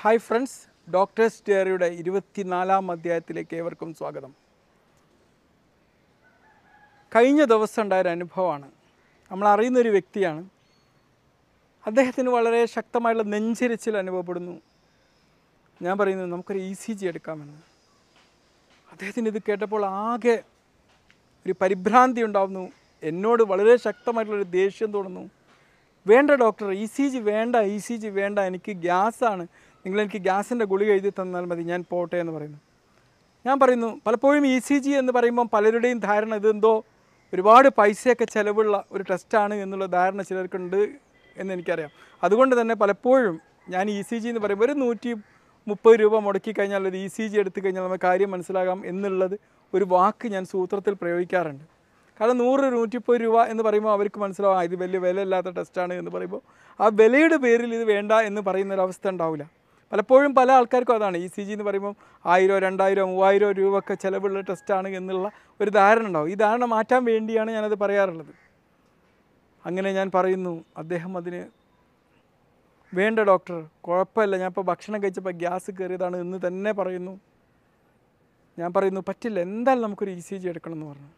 hi friends doctors ഡയറിയുടെ ഇരുപത്തിനാലാം അധ്യായത്തിലേക്ക് ഏവർക്കും സ്വാഗതം കഴിഞ്ഞ ദിവസം ഉണ്ടായൊരു അനുഭവമാണ് നമ്മൾ അറിയുന്നൊരു വ്യക്തിയാണ് അദ്ദേഹത്തിന് വളരെ ശക്തമായുള്ള നെഞ്ചരിച്ചിൽ അനുഭവപ്പെടുന്നു ഞാൻ പറയുന്നു നമുക്കൊരു ഇ സി ജി എടുക്കാമെന്ന് അദ്ദേഹത്തിന് ഇത് കേട്ടപ്പോൾ ആകെ ഒരു പരിഭ്രാന്തി ഉണ്ടാവുന്നു എന്നോട് വളരെ ശക്തമായിട്ടുള്ളൊരു ദേഷ്യം തോന്നുന്നു വേണ്ട ഡോക്ടർ ഇ സി ജി വേണ്ട ഇ സി ജി വേണ്ട എനിക്ക് ഗ്യാസാണ് നിങ്ങൾ എനിക്ക് ഗ്യാസിൻ്റെ ഗുളിക എഴുതി തന്നാൽ മതി ഞാൻ പോട്ടെ എന്ന് പറയുന്നു ഞാൻ പറയുന്നു പലപ്പോഴും ഇ സി ജി എന്ന് പറയുമ്പോൾ പലരുടെയും ധാരണ ഇതെന്തോ ഒരുപാട് പൈസയൊക്കെ ചിലവുള്ള ഒരു ടെസ്റ്റാണ് എന്നുള്ള ധാരണ ചിലർക്കുണ്ട് എന്ന് എനിക്കറിയാം അതുകൊണ്ട് തന്നെ പലപ്പോഴും ഞാൻ ഇ സി ജി എന്ന് പറയുമ്പോൾ ഒരു നൂറ്റി മുപ്പത് രൂപ മുടക്കി കഴിഞ്ഞാൽ ഒരു ഇ സി ജി എടുത്തു കഴിഞ്ഞാൽ നമുക്ക് കാര്യം മനസ്സിലാകാം എന്നുള്ളത് ഒരു വാക്ക് ഞാൻ സൂത്രത്തിൽ പ്രയോഗിക്കാറുണ്ട് കാരണം നൂറ് നൂറ്റിപ്പത് രൂപ എന്ന് പറയുമ്പോൾ അവർക്ക് മനസ്സിലാവും ആ, ഇത് വലിയ വിലയില്ലാത്ത ടെസ്റ്റാണ് എന്ന് പറയുമ്പോൾ ആ വിലയുടെ പേരിൽ ഇത് വേണ്ട എന്ന് പറയുന്ന ഒരു അവസ്ഥ ഉണ്ടാവില്ല പലപ്പോഴും പല ആൾക്കാർക്കും അതാണ് ഇ സി ജി എന്ന് പറയുമ്പോൾ ആയിരോ രണ്ടായിരോ മൂവായിരോ രൂപ ഒക്കെ ചിലവുള്ള ടെസ്റ്റാണ് എന്നുള്ള ഒരു ധാരണ ഉണ്ടാവും ഈ ധാരണ മാറ്റാൻ വേണ്ടിയാണ് ഞാനത് പറയാറുള്ളത് അങ്ങനെ ഞാൻ പറയുന്നു അദ്ദേഹം അതിന് വേണ്ട ഡോക്ടർ കുഴപ്പമില്ല ഞാൻ ഇപ്പോൾ ഭക്ഷണം കഴിച്ചപ്പോൾ ഗ്യാസ് കയറിയതാണ് എന്ന് തന്നെ പറയുന്നു ഞാൻ പറയുന്നു പറ്റില്ല എന്തായാലും നമുക്കൊരു ഇ സി ജി എടുക്കണം എന്ന് പറഞ്ഞു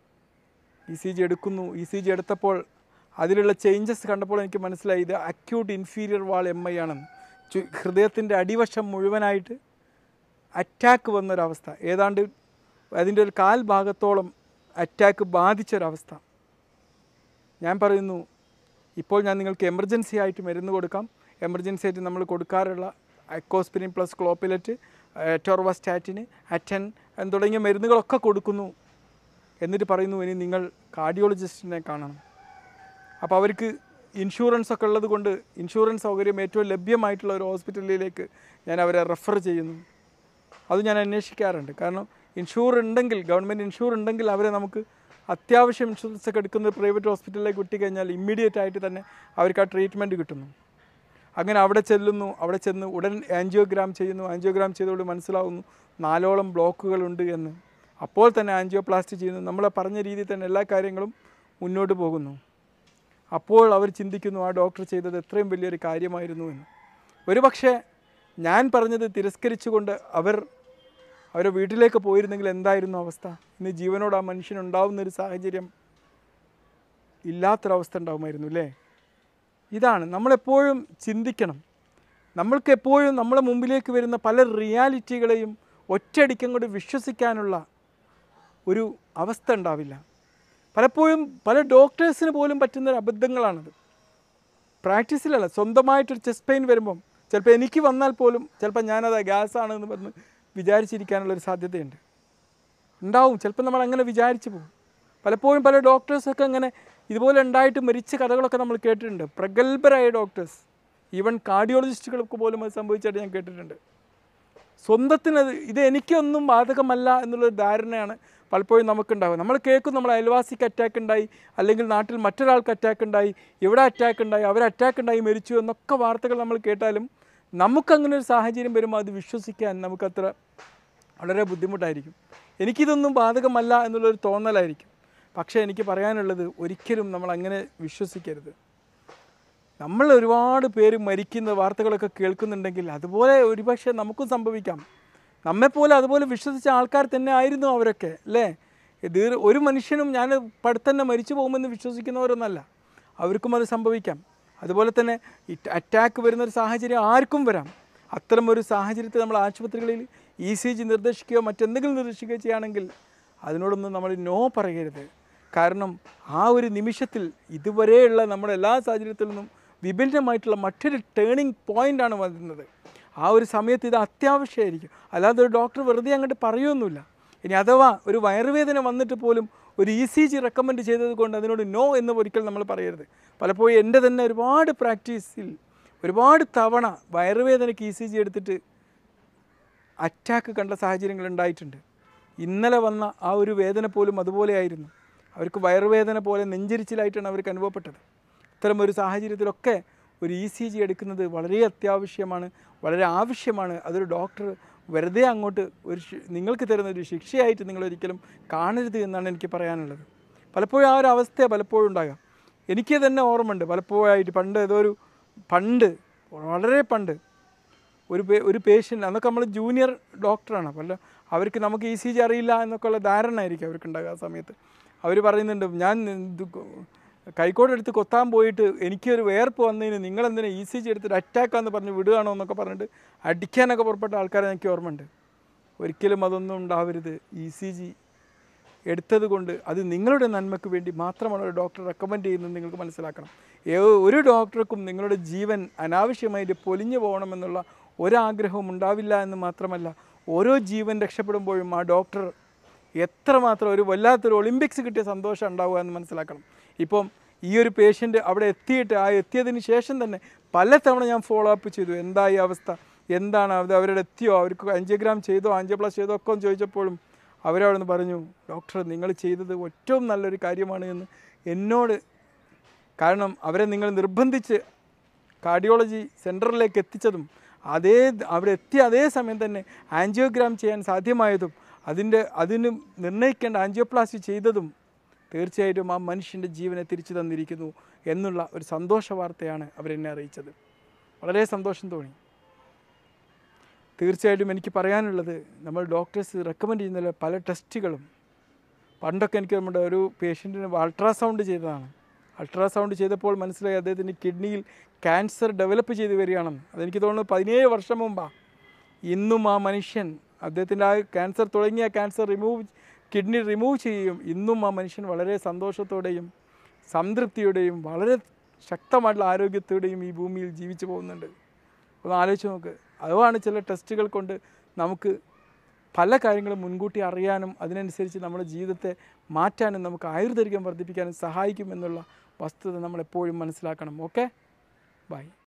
ഇ സി ജി എടുക്കുന്നു ഇ സി ജി എടുത്തപ്പോൾ അതിലുള്ള ചേഞ്ചസ് കണ്ടപ്പോൾ എനിക്ക് മനസ്സിലായി ഇത് acute inferior wall M I ആണെന്ന് ചു- ഹൃദയത്തിൻ്റെ അടിവശം മുഴുവനായിട്ട് അറ്റാക്ക് വന്നൊരവസ്ഥ ഏതാണ്ട് അതിൻ്റെ ഒരു കാൽ ഭാഗത്തോളം അറ്റാക്ക് ബാധിച്ചൊരവസ്ഥ ഞാൻ പറയുന്നു ഇപ്പോൾ ഞാൻ നിങ്ങൾക്ക് എമർജൻസി ആയിട്ട് മരുന്ന് കൊടുക്കാം എമർജൻസി ആയിട്ട് നമ്മൾ കൊടുക്കാറുള്ള അക്കോസ്പിരിൻ പ്ലസ് ക്ലോപ്പിലറ്റ് ടോർവാസ്റ്റാറ്റിന് അറ്റൻ എന്ന് തുടങ്ങിയ മരുന്നുകളൊക്കെ കൊടുക്കുന്നു എന്നിട്ട് പറയുന്നു ഇനി നിങ്ങൾ കാർഡിയോളജിസ്റ്റിനെ കാണണം അപ്പോൾ അവർക്ക് ഇൻഷുറൻസ് ഒക്കെ ഉള്ളത് കൊണ്ട് ഇൻഷുറൻസ് സൗകര്യം ഏറ്റവും ലഭ്യമായിട്ടുള്ള ഒരു ഹോസ്പിറ്റലിലേക്ക് ഞാൻ അവരെ റെഫർ ചെയ്യുന്നു അത് ഞാൻ അന്വേഷിക്കാറുണ്ട് കാരണം ഇൻഷൂർ ഉണ്ടെങ്കിൽ ഗവൺമെൻറ് ഇൻഷൂർ ഉണ്ടെങ്കിൽ അവരെ നമുക്ക് അത്യാവശ്യം ഇൻഷുറൻസ് ഒക്കെ എടുക്കുന്ന പ്രൈവറ്റ് ഹോസ്പിറ്റലിലേക്ക് കിട്ടിക്കഴിഞ്ഞാൽ ഇമ്മീഡിയറ്റ് ആയിട്ട് തന്നെ അവർക്ക് ആ ട്രീറ്റ്മെൻറ്റ് കിട്ടുന്നു അങ്ങനെ അവിടെ ചെല്ലുന്നു അവിടെ ചെന്ന് ഉടൻ ആൻജിയോഗ്രാം ചെയ്യുന്നു ആൻജിയോഗ്രാം ചെയ്തോട് മനസ്സിലാവുന്നു നാലോളം ബ്ലോക്കുകളുണ്ട് എന്ന് അപ്പോൾ തന്നെ ആൻജിയോപ്ലാസ്റ്റി ചെയ്യുന്നു നമ്മളെ പറഞ്ഞ രീതിയിൽ തന്നെ എല്ലാ കാര്യങ്ങളും മുന്നോട്ട് പോകുന്നു അപ്പോൾ അവർ ചിന്തിക്കുന്നു ആ ഡോക്ടർ ചെയ്തത് എത്രയും വലിയൊരു കാര്യമായിരുന്നു എന്ന് ഒരുപക്ഷെ ഞാൻ പറഞ്ഞത് തിരസ്കരിച്ചുകൊണ്ട് അവർ അവരെ വീട്ടിലേക്ക് പോയിരുന്നെങ്കിൽ എന്തായിരുന്നു അവസ്ഥ ഇന്ന് ജീവനോട് ആ മനുഷ്യനുണ്ടാവുന്ന ഒരു സാഹചര്യം ഇല്ലാത്തൊരവസ്ഥ ഉണ്ടാവുമായിരുന്നു അല്ലേ ഇതാണ് നമ്മളെപ്പോഴും ചിന്തിക്കണം നമ്മൾക്ക് എപ്പോഴും നമ്മളെ മുമ്പിലേക്ക് വരുന്ന പല റിയാലിറ്റികളെയും ഒറ്റയടിക്കം കൊണ്ട് വിശ്വസിക്കാനുള്ള ഒരു അവസ്ഥ ഉണ്ടാവില്ല പലപ്പോഴും പല ഡോക്ടേഴ്സിന് പോലും പറ്റുന്ന ഒരു അബദ്ധങ്ങളാണത് പ്രാക്ടീസിലല്ല സ്വന്തമായിട്ടൊരു ചെസ്റ്റ് പെയിൻ വരുമ്പം ചിലപ്പോൾ എനിക്ക് വന്നാൽ പോലും ചിലപ്പോൾ ഞാനത് ഗ്യാസാണ് എന്ന് പറഞ്ഞ് വിചാരിച്ചിരിക്കാനുള്ളൊരു സാധ്യതയുണ്ട് ഉണ്ടാവും ചിലപ്പോൾ നമ്മൾ അങ്ങനെ വിചാരിച്ചു പോകും പലപ്പോഴും പല ഡോക്ടേഴ്സൊക്കെ അങ്ങനെ ഇതുപോലെ ഉണ്ടായിട്ട് മരിച്ച കഥകളൊക്കെ നമ്മൾ കേട്ടിട്ടുണ്ട് പ്രഗത്ഭരായ ഡോക്ടേഴ്സ് ഈവൻ കാർഡിയോളജിസ്റ്റുകൾക്ക് പോലും അത് സംഭവിച്ചായിട്ട് ഞാൻ കേട്ടിട്ടുണ്ട് സ്വന്തത്തിനത് ഇത് എനിക്കൊന്നും ബാധകമല്ല എന്നുള്ളൊരു ധാരണയാണ് പലപ്പോഴും നമുക്കുണ്ടാവുക നമ്മൾ കേൾക്കും നമ്മൾ അയൽവാസിക്ക് അറ്റാക്ക് ഉണ്ടായി അല്ലെങ്കിൽ നാട്ടിൽ മറ്റൊരാൾക്ക് അറ്റാക്ക് ഉണ്ടായി ഇവിടെ അറ്റാക്ക് ഉണ്ടായി അവർ അറ്റാക്ക് ഉണ്ടായി മരിച്ചു എന്നൊക്കെ വാർത്തകൾ നമ്മൾ കേട്ടാലും നമുക്കങ്ങനെ ഒരു സാഹചര്യം വരുമ്പോൾ അത് വിശ്വസിക്കാൻ നമുക്കത്ര വളരെ ബുദ്ധിമുട്ടായിരിക്കും എനിക്കിതൊന്നും ബാധകമല്ല എന്നുള്ളൊരു തോന്നലായിരിക്കും പക്ഷേ എനിക്ക് പറയാനുള്ളത് ഒരിക്കലും നമ്മൾ അങ്ങനെ വിശ്വസിക്കരുത് നമ്മൾ ഒരുപാട് പേര് മരിക്കുന്ന വാർത്തകളൊക്കെ കേൾക്കുന്നുണ്ടെങ്കിൽ അതുപോലെ ഒരുപക്ഷെ നമുക്കും സംഭവിക്കാം നമ്മെപ്പോലെ അതുപോലെ വിശ്വസിച്ച ആൾക്കാർ തന്നെ ആയിരുന്നു അവരൊക്കെ അല്ലേ ദീർ ഒരു മനുഷ്യനും ഞാൻ പടുത്തന്നെ മരിച്ചു പോകുമെന്ന് വിശ്വസിക്കുന്നവരൊന്നല്ല അവർക്കും അത് സംഭവിക്കാം അതുപോലെ തന്നെ ഈ അറ്റാക്ക് വരുന്ന ഒരു സാഹചര്യം ആർക്കും വരാം അത്തരം ഒരു സാഹചര്യത്തിൽ നമ്മൾ ആശുപത്രികളിൽ ഇ സി ജി നിർദ്ദേശിക്കുകയോ മറ്റെന്തെങ്കിലും നിർദ്ദേശിക്കുകയോ ചെയ്യുകയാണെങ്കിൽ അതിനോടൊന്നും നമ്മൾ നോ പറയരുത് കാരണം ആ ഒരു നിമിഷത്തിൽ ഇതുവരെയുള്ള നമ്മുടെ എല്ലാ സാഹചര്യത്തിൽ നിന്നും വിഭിന്നമായിട്ടുള്ള മറ്റൊരു ടേണിംഗ് പോയിൻ്റാണ് വരുന്നത് ആ ഒരു സമയത്ത് ഇത് അത്യാവശ്യമായിരിക്കും അല്ലാതെ ഒരു ഡോക്ടർ വെറുതെ അങ്ങോട്ട് പറയുമൊന്നുമില്ല ഇനി അഥവാ ഒരു വയറുവേദന വന്നിട്ട് പോലും ഒരു ഇ സി ജി റെക്കമെൻഡ് ചെയ്തത് കൊണ്ട് അതിനോട് നോ എന്ന് ഒരിക്കൽ നമ്മൾ പറയരുത് പലപ്പോഴും എൻ്റെ തന്നെ ഒരുപാട് പ്രാക്ടീസിൽ ഒരുപാട് തവണ വയറുവേദനയ്ക്ക് ഇ സി ജി എടുത്തിട്ട് അറ്റാക്ക് കണ്ട സാഹചര്യങ്ങൾ ഉണ്ടായിട്ടുണ്ട് ഇന്നലെ വന്ന ആ ഒരു വേദന പോലും അതുപോലെയായിരുന്നു അവർക്ക് വയറുവേദന പോലെ നെഞ്ചരിച്ചിലായിട്ടാണ് അവർക്ക് അനുഭവപ്പെട്ടത് ഇത്തരം ഒരു സാഹചര്യത്തിലൊക്കെ ഒരു ഇ സി ജി എടുക്കുന്നത് വളരെ അത്യാവശ്യമാണ് വളരെ ആവശ്യമാണ് അതൊരു ഡോക്ടർ വെറുതെ അങ്ങോട്ട് ഒരു ശി- നിങ്ങൾക്ക് തരുന്ന ഒരു ശിക്ഷയായിട്ട് നിങ്ങൾ ഒരിക്കലും കാണരുത് എന്നാണ് എനിക്ക് പറയാനുള്ളത് പലപ്പോഴും ആ ഒരു അവസ്ഥ പലപ്പോഴും ഉണ്ടാകാം എനിക്ക് തന്നെ ഓർമ്മയുണ്ട് പലപ്പോഴായിട്ട് പണ്ട് ഏതോ ഒരു പണ്ട് വളരെ പണ്ട് ഒരു പേ ഒരു പേഷ്യൻ്റ് അന്നൊക്കെ നമ്മൾ ജൂനിയർ ഡോക്ടറാണ് അപ്പോൾ അല്ല അവർക്ക് നമുക്ക് ഇ സി ജി അറിയില്ല എന്നൊക്കെ ഉള്ള ധാരണ ആയിരിക്കും അവർക്ക് ഉണ്ടാകുക ആ സമയത്ത് അവർ പറയുന്നുണ്ട് ഞാൻ ഇത് കൊ- കൈക്കോട് എടുത്ത് കൊത്താൻ പോയിട്ട് എനിക്കൊരു വേർപ്പ് വന്നതിന് നിങ്ങളെന്തിനാ ഇ സി ജി എടുത്തിട്ട് അറ്റാക്കാന്ന് പറഞ്ഞ് വിടുകയാണോ എന്നൊക്കെ പറഞ്ഞിട്ട് അടിക്കാനൊക്കെ പുറപ്പെട്ട ആൾക്കാരെ എനിക്ക് ഓർമ്മയുണ്ട് ഒരിക്കലും അതൊന്നും ഉണ്ടാവരുത് ഇ സി ജി എടുത്തത് കൊണ്ട് അത് നിങ്ങളുടെ നന്മയ്ക്ക് വേണ്ടി മാത്രമാണ് ഒരു ഡോക്ടർ റെക്കമെൻഡ് ചെയ്യുന്നത് നിങ്ങൾക്ക് മനസ്സിലാക്കണം ഏ- ഒരു ഡോക്ടർക്കും നിങ്ങളുടെ ജീവൻ അനാവശ്യമായിട്ട് പൊലിഞ്ഞു പോകണമെന്നുള്ള ഒരാഗ്രഹവും ഉണ്ടാവില്ല എന്ന് മാത്രമല്ല ഓരോ ജീവൻ രക്ഷപ്പെടുമ്പോഴും ആ ഡോക്ടർ എത്രമാത്രം ഒരു വല്ലാത്തൊരു ഒളിമ്പിക്സ് കിട്ടിയ സന്തോഷം ഉണ്ടാവുക എന്ന് മനസ്സിലാക്കണം ഇപ്പം ഈ ഒരു പേഷ്യൻ്റ് അവിടെ എത്തിയിട്ട് ആ എത്തിയതിന് ശേഷം തന്നെ പലതവണ ഞാൻ ഫോളോ അപ്പ് ചെയ്തു എന്തായി അവസ്ഥ എന്താണ് അത് അവരുടെ എത്തിയോ അവർക്ക് ആൻജിയോഗ്രാം ചെയ്തോ ആൻജിയോപ്ലാസ് ചെയ്തോ ഒക്കെ ഒന്ന് ചോദിച്ചപ്പോഴും അവരവിടെ നിന്ന് പറഞ്ഞു ഡോക്ടർ നിങ്ങൾ ചെയ്തത് ഏറ്റവും നല്ലൊരു കാര്യമാണ് എന്ന് എന്നോട് കാരണം അവരെ നിങ്ങൾ നിർബന്ധിച്ച് കാർഡിയോളജി സെൻറ്ററിലേക്ക് എത്തിച്ചതും അതേ അവിടെ എത്തിയ അതേ സമയം തന്നെ ആൻജിയോഗ്രാം ചെയ്യാൻ സാധ്യമായതും അതിൻ്റെ അതിന് നിർണ്ണയിക്കേണ്ട ആൻജിയോപ്ലാസ്റ്റി ചെയ്തതും തീർച്ചയായിട്ടും ആ മനുഷ്യൻ്റെ ജീവനെ തിരിച്ചു തന്നിരിക്കുന്നു എന്നുള്ള ഒരു സന്തോഷ വാർത്തയാണ് അവരെന്നെ അറിയിച്ചത് വളരെ സന്തോഷം തോന്നി തീർച്ചയായിട്ടും എനിക്ക് പറയാനുള്ളത് നമ്മൾ ഡോക്ടേഴ്സ് റെക്കമെൻഡ് ചെയ്യുന്ന പല ടെസ്റ്റുകളും പണ്ടൊക്കെ എനിക്ക് നമ്മുടെ ഒരു പേഷ്യൻറ്റിന് അൾട്രാസൗണ്ട് ചെയ്തതാണ് അൾട്രാസൗണ്ട് ചെയ്തപ്പോൾ മനസ്സിലായി അദ്ദേഹത്തിന് കിഡ്നിയിൽ ക്യാൻസർ ഡെവലപ്പ് ചെയ്ത് വരികയാണെന്ന് അതെനിക്ക് തോന്നുന്നു പതിനേഴ് വർഷം മുമ്പാണ് ഇന്നും ആ മനുഷ്യൻ അദ്ദേഹത്തിൻ്റെ ആ ക്യാൻസർ തുടങ്ങിയ ക്യാൻസർ റിമൂവ് കിഡ്നി റിമൂവ് ചെയ്യുകയും ഇന്നും ആ മനുഷ്യൻ വളരെ സന്തോഷത്തോടെയും സംതൃപ്തിയോടെയും വളരെ ശക്തമായിട്ടുള്ള ആരോഗ്യത്തോടെയും ഈ ഭൂമിയിൽ ജീവിച്ചു പോകുന്നുണ്ട് ഒന്ന് ആലോചിച്ച് നോക്ക് അതുമാണ് ചില ടെസ്റ്റുകൾ കൊണ്ട് നമുക്ക് പല കാര്യങ്ങളും മുൻകൂട്ടി അറിയാനും അതിനനുസരിച്ച് നമ്മുടെ ജീവിതത്തെ മാറ്റാനും നമുക്ക് ആയുർദൈർഘ്യം വർദ്ധിപ്പിക്കാനും സഹായിക്കും എന്നുള്ള വസ്തുത നമ്മൾ എപ്പോഴും മനസ്സിലാക്കണം ഓക്കെ ബൈ